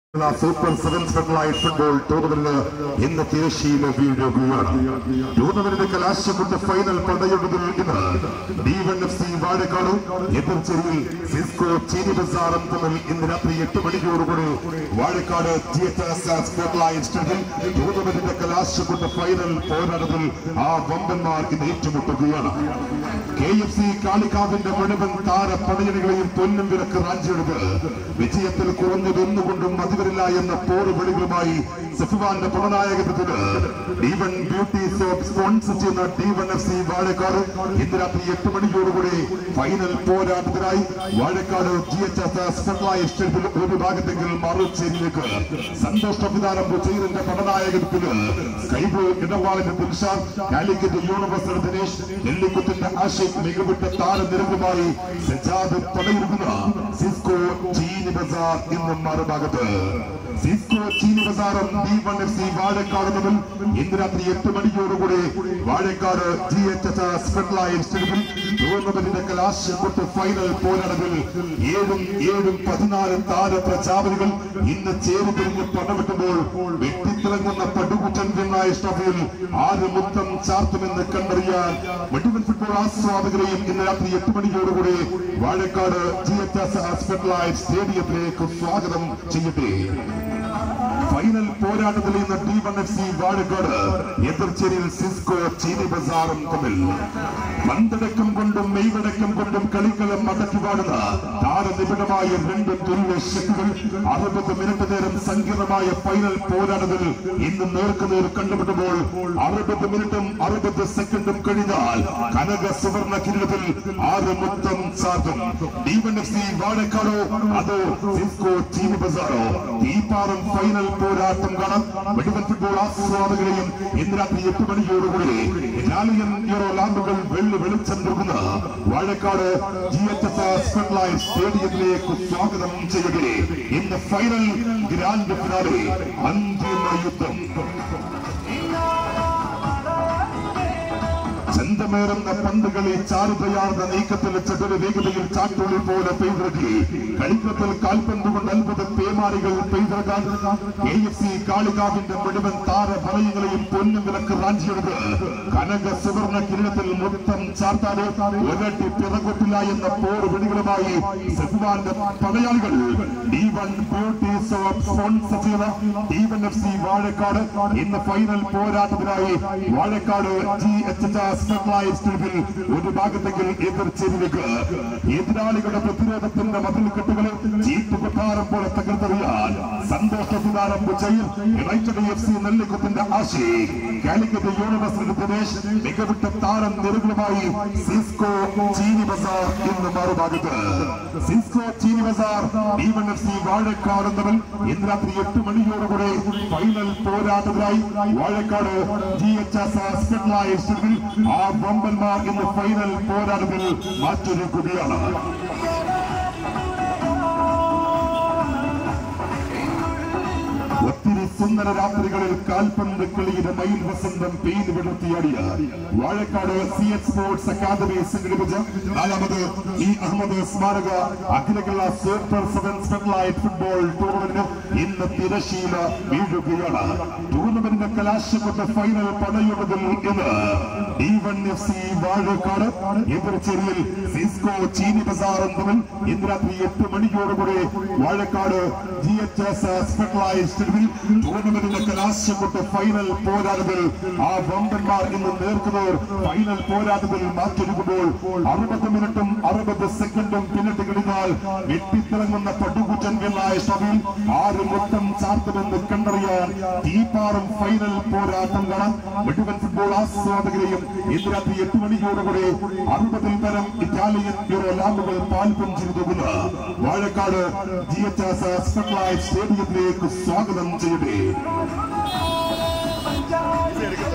super seven സ്പെഷ്യലൈറ്റ് football ടൂർണമെന്റിന് ഇന്ന് തിരശ്ശീല വീഴുകയാണ് ടൂർണമെന്റിന്റെ കലാശക്കുട്ട ഫൈനൽ പടയൊടുതിൽ ഇന്ന് D one F C Vazhakkad എതിർച്ചെരിയിൽ സിസ്കോ ചീനി ബസാറും തമ്മിൽ ഇന്ന് രാത്രി എട്ട് മണിക്കൂറുകൂടി വാഴക്കാട് സ്പോട്ട്ലൈറ്റ് സ്റ്റേഡിയം ടൂർണമെന്റിന്റെ കലാശക്കുട്ട ഫൈനൽ പോരാട്ടത്തിൽ ആ വമ്പന്മാർ ഇന്ന് ഏറ്റുമുട്ടുകയാണ് കെ എഫ് സി കാളികാവിന്റെ മുഴുവൻ താര പടയണികളെയും പൊന്നും വിലക്ക് റാഞ്ചിയെടുത്ത് വിജയത്തിൽ കുറഞ്ഞതൊന്നുകൊണ്ടും മതിവരില്ല എന്ന പോറ് വെളികളുമായി സഫുവാന്റെ പടനായകത്വത്തിന് D one beauty soap sponsor ചെയ്യുന്ന D one F C Vazhakkad ഇന്ന് രാത്രി എട്ട് മണിയോടുകൂടി ഫൈനൽ പോരാട്ടത്തിനായി വാഴക്കാട് ജി എച്ച് എസ് സ്പെഷ്യലൈസ് സ്റ്റേഡിയത്തിൽ ഒരു ഭാഗത്തെങ്കിൽ മറുചേരിയിലേക്ക് സന്തോഷ് സംവിധാനം ബുച്ചൈറിന്റെ പടനായകത്വത്തിന് സ്കൈബ് ഇടവാളിന്റെ ദിൽഷാദ് കാലിക്കറ്റ് യൂണിവേഴ്സിറ്റി ദിനേശ് നെല്ലിക്കുത്തിന്റെ ആഷിഖ് മികവിട്ട താരനിരവുമായി സജാദ് പടയിരുന്ന സിസ്കോ ചീനി ബസാർ ഇന്നും മറുഭാഗത്ത് സിസ്കോ ചീനി ബസാറും D one F C Vazhakkad തമ്മിൽ ഇന്ന് രാത്രി എട്ട് മണിയോടുകൂടി വാഴക്കാട് ജി എച്ച് എസ് സ്പെഷ്യലൈസ് സ്റ്റേഡിയത്തിൽ ടൂർണമെന്റിന്റെ കലാശക്കൊട്ട് ഫൈനൽ പോരാട്ടത്തിൽ ഏഴും ഏഴും പതിനാലും താര പ്രചാപനികൾ ഇന്ന് ചേരുതിരിഞ്ഞ് പടവെട്ടുമ്പോൾ വെട്ടിത്തിളങ്ങുന്ന പടുകുറ്റൻ വിണ്ണായ ട്രോഫിയിൽ ആര് മുത്തം ചാർത്തുമെന്ന് കണ്ടറിയാൻ വെട്ടുവൻ ഫുട്ബോൾ ആസ്വാദകരെയും ഇന്ന് രാത്രി എട്ട് മണിയോടുകൂടി Vazhakkad G H S specialise സ്റ്റേഡിയത്തിലേക്ക് സ്വാഗതം ചെയ്യട്ടെ ഫൈനൽ പോരാട്ടത്തിൽ ഇന്ന് D one F C Vazhakkad എതിർച്ചേരിയിൽ സിസ്കോ ചീനി ബസാറും തമ്മിൽ പന്തടക്കം കൊണ്ടും മെയ്വടക്കം കൊണ്ടും കളിക്കളം മടക്കി പാടുന്ന താരനിബിഡമായ രണ്ട് തുല്യ ശക്തികൾ അറുപത് മിനിറ്റ് നേരം സങ്കീർണമായ ഫൈനൽ പോരാട്ടത്തിൽ ഇന്ന് നേർക്കുനേർ കണ്ടുമുട്ടുമ്പോൾ അറുപത് മിനിറ്റും അറുപത് സെക്കൻഡും കഴിഞ്ഞാൽ കനക സുവർണ കിരീടത്തിൽ ആറ് മുത്തം സാധും ഡി വൺ എഫ് സി വാഴക്കാടോ അതോ സിസ്കോ ചീനി ബസാറോ തീപ്പാറും ഫൈനൽ പോരാട്ടം കാണാൻ വെടിവൻ ഫുട്ബോൾ ആസ്വാദകരെയും ഇന്ന് രാത്രി എട്ട് മണിയോടുകൂടി ഇറ്റാലിയൻ യൂറോ ലാമ്പുകൾ വെള്ളി വെളിച്ചം നൽകുന്ന Vazhakkad G H S specialise സ്റ്റേഡിയത്തിലേക്ക് സ്വാഗതം ചെയ്യട്ടെ ഇന്ന് ഫൈനൽ ഗ്രാൻഡ് ഫിനാലെ അന്തിമ യുദ്ധം ചന്തമേറുന്ന പന്തുകളെ ചാരുതയാർന്ന നീക്കത്തിൽ ചതുര വേഗതയിൽ ചാട്ടുള്ളി പോലെ പെയ്തിറക്കി കളിക്കത്തിൽ കാൽപന്ത് കൊണ്ട് അത്ഭുത പേമാരികൾ പെയ്തിറക്കാൻ കെ എഫ് സി കാളികാവിന്റെ മുഴുവൻ താര ഫലയങ്ങളെയും പൊന്നും വിലക്ക് റാഞ്ചിയെടുത്ത് കനക സുവർണ കിരീടത്തിൽ മൊത്തം ചാർത്താതെ ഒരട്ടി പിറകൊട്ടില്ല എന്ന പോർ വെടികളുമായി സെഫ്വാന്റെ പടയാളികൾ D one beauty soap sponsor ചെയ്ത D one F C Vazhakkad ഇന്ന് ഫൈനൽ പോരാട്ടത്തിനായി വാഴക്കാട് ജി എച്ച് സ്പെഷ്യലൈസ്ഡ് ഒരു ഭാഗത്തെങ്കിൽ എതിർച്ചേരിലേക്ക് എതിരാളികളുടെ പ്രതിരോധത്തിന്റെ മതിൽ കെട്ടുകളെ ചീപ്പ് കൊട്ടാരം പോലെ തകർത്തെറിയാൻ സന്തോഷ സുധാരം ബുച്ചയിൽ യുണൈറ്റഡ് എഫ് സി നെല്ലിക്കുത്തിന്റെ ആശി കാലിക്കറ്റ് യൂണിവേഴ്സിറ്റി ദിനേശ് മികവിട്ട താരം നിരകളുമായി സിസ്കോ ചീനി ബസാർ ഇന്ന് മറുഭാഗത്ത് Cisco Cheeni Bazaar D one F C Vazhakkad തമ്മിൽ ഇന്ന് രാത്രി എട്ട് മണിയോടുകൂടെ ഫൈനൽ പോരാട്ടത്തിനായി Vazhakkad G H S specialised ആ ബമ്പന്മാർ ഇന്ന് ഫൈനൽ പോരാട്ടത്തിൽ മാറ്റൊരുക്കുകയാണ് ഒത്തിരി സുന്ദര രാത്രികളിൽ കാൽപന്ത് കളിയുടെ മയിൽ വസന്തം പെയ്ത് വിടർത്തിയാടിയ Vazhakkad C H sports academy സംഘടിപ്പിച്ച നാലാമത് ഇ അഹമ്മദ് സ്മാരക അഖില കേരള സൂപ്പർ സെവൻ സ്പെഷ്യലൈറ്റ് ഫുട്ബോൾ ടൂർണമെന്റിന് ഇന്ന് തിരശീല വീഴുകയാണ് ടൂർണമെന്റിന്റെ കലാശപ്പെട്ട ഫൈനൽ പടയുള്ളതിൽ ഇന്ന് D one F C Vazhakkad എതിർച്ചേരിയിൽ സിസ്കോ ചീനി ബസാറും തമ്മിൽ ഇന്ന് രാത്രി എട്ട് മണിയോടുകൂടി Vazhakkad G H S specialised ടൂർണമെന്റിന്റെ കലാശപ്പെട്ട് ഫൈനൽ പോരാട്ടത്തിൽ ആ വമ്പന്മാർ ഇന്ന് നേർക്കുന്നവർ ഫൈനൽ പോരാട്ടത്തിൽ മാറ്റൊരുക്കുമ്പോൾ അറുപത് മിനിറ്റും അറുപത് സെക്കൻഡും പിന്നിട്ട് കഴിഞ്ഞാൽ വെട്ടിത്തിളങ്ങുന്ന പടുകുറ്റൻ എന്നായ സഭയിൽ ആറ് മൊത്തം ചാർത്തുമെന്ന് കണ്ടറിയാൻ തീപ്പാറും ഫൈനൽ പോരാട്ടം കാണാൻ വെട്ടുവൻ ഫുട്ബോൾ ആസ്വാദകരെയും ഇന്ന് രാത്രി എട്ട് മണിയോടുകൂടി അറുപതിൽ തരം ഇറ്റാലിയൻ യൂറോ ലാമ്പുകൾ പാൽപഞ്ചിന് തൂകുന്ന Vazhakkad G H S specialise സ്റ്റേഡിയത്തിലേക്ക് സ്വാഗതം ചെയ്യട്ടെ